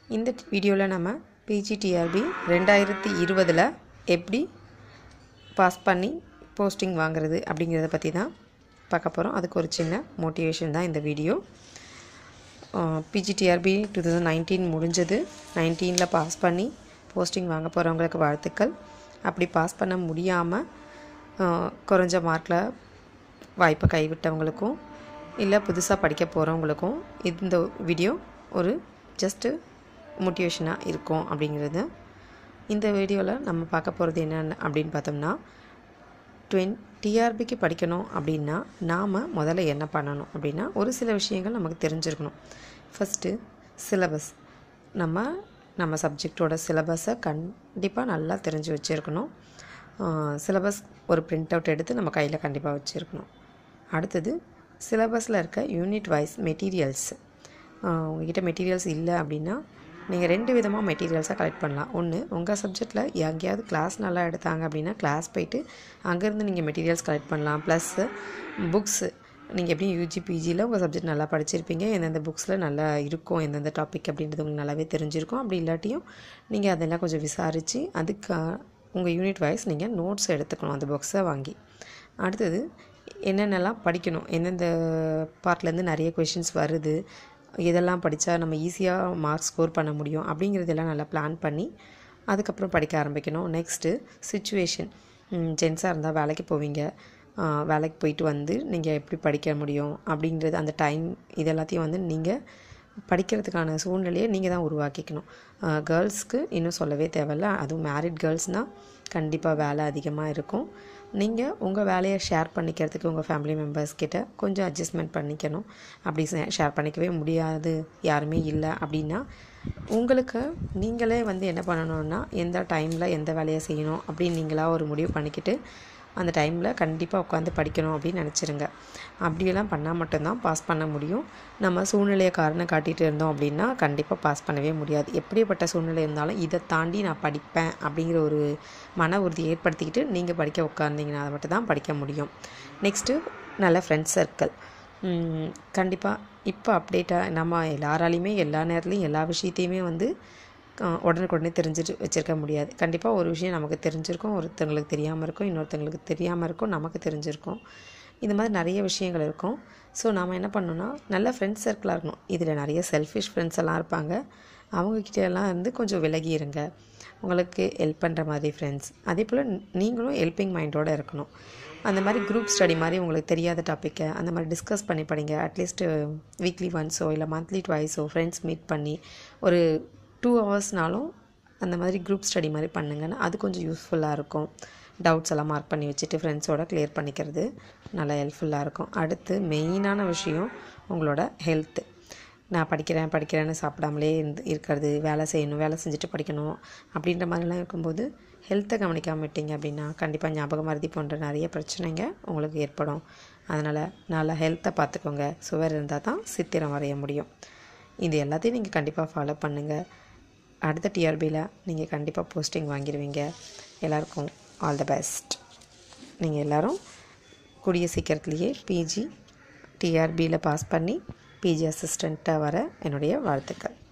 இந்த வீடியோவில் நம்ம பிஜிடிஆர்பி ரெண்டாயிரத்தி இருபதில் எப்படி பாஸ் பண்ணி போஸ்டிங் வாங்குறது அப்படிங்கிறத பற்றி தான் பார்க்க போகிறோம் அதுக்கு ஒரு சின்ன மோட்டிவேஷன் தான் இந்த video PGTRB two thousand nineteen முடிஞ்சது நைன்டீனில் பாஸ் பண்ணி போஸ்டிங் வாங்க போகிறவங்களுக்கு வாழ்த்துக்கள் அப்படி பாஸ் பண்ண முடியாமல் குறைஞ்ச மார்க்கில் வாய்ப்பை கைவிட்டவங்களுக்கும் இல்லை புதுசாக படிக்க போகிறவங்களுக்கும் இந்த வீடியோ ஒரு ஜஸ்ட்டு மோட்டிவேஷனாக இருக்கும் அப்படிங்கிறது இந்த வீடியோவில் நம்ம பார்க்க போகிறது என்னென்ன அப்படின்னு பார்த்தோம்னா டுவென் டிஆர்பிக்கு படிக்கணும் அப்படின்னா நாம் முதல்ல என்ன பண்ணணும் அப்படின்னா ஒரு சில விஷயங்கள் நமக்கு தெரிஞ்சிருக்கணும் ஃபஸ்ட்டு சிலபஸ் நம்ம நம்ம சப்ஜெக்டோட சிலபஸை கண்டிப்பாக நல்லா தெரிஞ்சு வச்சுருக்கணும் சிலபஸ் ஒரு பிரிண்ட் அவுட் எடுத்து நம்ம கையில் கண்டிப்பாக வச்சுருக்கணும் அடுத்தது சிலபஸில் இருக்க யூனிட் வைஸ் மெட்டீரியல்ஸ் உங்ககிட்ட மெட்டீரியல்ஸ் இல்லை அப்படின்னா நீங்கள் ரெண்டு விதமாக மெட்டீரியல்ஸாக கலெக்ட் பண்ணலாம் ஒன்று உங்கள் சப்ஜெக்டில் எங்கேயாவது கிளாஸ் நல்லா எடுத்தாங்க அப்படின்னா கிளாஸ் போயிட்டு அங்கேருந்து நீங்கள் மெட்டீரியல்ஸ் கலெக்ட் பண்ணலாம் ப்ளஸ்ஸு புக்ஸு நீங்கள் எப்படியும் யூஜி பிஜியில் உங்கள் சப்ஜெக்ட் நல்லா படிச்சிருப்பீங்க எந்தெந்த புக்ஸில் நல்லா இருக்கும் எந்தெந்த டாபிக் அப்படின்றது உங்களுக்கு நல்லாவே தெரிஞ்சிருக்கும் அப்படி இல்லாட்டியும் நீங்கள் அதெல்லாம் கொஞ்சம் விசாரித்து அதுக்கு உங்கள் யூனிட் வைஸ் நீங்கள் நோட்ஸ் எடுத்துக்கணும் அந்த புக்ஸை வாங்கி அடுத்தது என்னென்னலாம் படிக்கணும் எந்தெந்த பார்ட்லேருந்து நிறைய கொஷின்ஸ் வருது இதெல்லாம் படித்தா நம்ம ஈஸியாக மார்க் ஸ்கோர் பண்ண முடியும் அப்படிங்கிறதெல்லாம் நல்லா பிளான் பண்ணி அதுக்கப்புறம் படிக்க ஆரம்பிக்கணும் நெக்ஸ்ட்டு சுச்சுவேஷன் ஜென்ஸாக இருந்தால் வேலைக்கு போவீங்க வேலைக்கு போயிட்டு வந்து நீங்கள் எப்படி படிக்க முடியும் அப்படிங்கிறது அந்த டைம் இது எல்லாத்தையும் வந்து நீங்கள் படிக்கிறதுக்கான சூழ்நிலையை நீங்கள் தான் உருவாக்கிக்கணும் கேர்ள்ஸ்க்கு இன்னும் சொல்லவே தேவையில்ல அதுவும் மேரிட் கேர்ள்ஸ்னால் கண்டிப்பாக வேலை அதிகமாக இருக்கும் நீங்கள் உங்கள் வேலையை ஷேர் பண்ணிக்கிறதுக்கு உங்கள் ஃபேமிலி மெம்பர்ஸ் கிட்ட கொஞ்சம் அட்ஜஸ்ட்மெண்ட் பண்ணிக்கணும் அப்படி ஷேர் பண்ணிக்கவே முடியாது யாருமே இல்லை அப்படின்னா உங்களுக்கு நீங்களே வந்து என்ன பண்ணணும்னா எந்த டைமில் எந்த வேலையை செய்யணும் அப்படின்னு நீங்களாக ஒரு முடிவு பண்ணிக்கிட்டு அந்த டைமில் கண்டிப்பாக உட்காந்து படிக்கணும் அப்படின்னு நினச்சிருங்க அப்படியெல்லாம் பண்ணால் மட்டும்தான் பாஸ் பண்ண முடியும் நம்ம சூழ்நிலையை காரணம் காட்டிகிட்டு இருந்தோம் அப்படின்னா கண்டிப்பாக பாஸ் பண்ணவே முடியாது எப்படிப்பட்ட சூழ்நிலை இருந்தாலும் இதை தாண்டி நான் படிப்பேன் அப்படிங்கிற ஒரு மன உறுதி ஏற்படுத்திக்கிட்டு நீங்கள் படிக்க உட்காந்திங்கன்னா அதை மட்டும் தான் படிக்க முடியும் நெக்ஸ்ட்டு நல்ல ஃப்ரெண்ட்ஸ் சர்க்கிள் கண்டிப்பாக இப்போ அப்டேட்டாக நம்ம எல்லாராலையுமே எல்லா நேரத்துலையும் எல்லா விஷயத்தையுமே வந்து உடனுக்குடனே தெரிஞ்சுட்டு வச்சுருக்க முடியாது கண்டிப்பாக ஒரு விஷயம் நமக்கு தெரிஞ்சிருக்கும் ஒருத்தங்களுக்கு தெரியாமல் இருக்கும் இன்னொருத்தங்களுக்கு தெரியாமல் இருக்கும் நமக்கு தெரிஞ்சிருக்கும் இந்த மாதிரி நிறைய விஷயங்கள் இருக்கும் ஸோ நாம் என்ன பண்ணணும்னா நல்ல ஃப்ரெண்ட்ஸ் சர்க்கிளாக இருக்கணும் இதில் நிறைய செல்ஃபிஷ் ஃப்ரெண்ட்ஸ் எல்லாம் இருப்பாங்க அவங்கக்கிட்ட எல்லாம் இருந்து கொஞ்சம் விலகி இருங்க உங்களுக்கு ஹெல்ப் பண்ணுற மாதிரி ஃப்ரெண்ட்ஸ் அதே போல் நீங்களும் ஹெல்பிங் மைண்டோடு இருக்கணும் அந்த மாதிரி குரூப் ஸ்டடி மாதிரி உங்களுக்கு தெரியாத டாப்பிக்கை அந்த மாதிரி டிஸ்கஸ் பண்ணி படிங்க அட்லீஸ்ட்டு வீக்லி ஒன்ஸோ இல்லை மந்த்லி ட்வைஸோ ஃப்ரெண்ட்ஸ் மீட் பண்ணி ஒரு டூ ஹவர்ஸ்னாலும் அந்த மாதிரி குரூப் ஸ்டடி மாதிரி பண்ணுங்கன்னா அது கொஞ்சம் யூஸ்ஃபுல்லாக இருக்கும் டவுட்ஸ் எல்லாம் மார்க் பண்ணி வச்சுட்டு ஃப்ரெண்ட்ஸோட கிளியர் பண்ணிக்கிறது நல்லா ஹெல்ப்ஃபுல்லாக இருக்கும் அடுத்து மெயினான விஷயம் உங்களோட ஹெல்த்து நான் படிக்கிறேன் படிக்கிறேன்னு சாப்பிடாமலே இருந்து இருக்கிறது வேலை செய்யணும் வேலை செஞ்சுட்டு படிக்கணும் அப்படின்ற மாதிரிலாம் இருக்கும்போது ஹெல்த்தை கவனிக்காமல் விட்டீங்க அப்படின்னா கண்டிப்பாக ஞாபக மருதி போன்ற நிறைய பிரச்சனைங்க உங்களுக்கு ஏற்படும் அதனால் நல்லா ஹெல்த்தை பார்த்துக்கோங்க சுவர் இருந்தால் தான் சித்திரம் வரைய முடியும் இது எல்லாத்தையும் நீங்கள் கண்டிப்பாக ஃபாலோ பண்ணுங்கள் அடுத்த டிஆர்பியில் நீங்கள் கண்டிப்பாக போஸ்டிங் வாங்கிடுவீங்க எல்லாருக்கும் ஆல் த பெஸ்ட் நீங்கள் எல்லோரும் கூடிய சீக்கிரத்துலேயே பிஜி டிஆர்பியில் பாஸ் பண்ணி பிஜி அசிஸ்டண்ட்டாக வர என்னுடைய வாழ்த்துக்கள்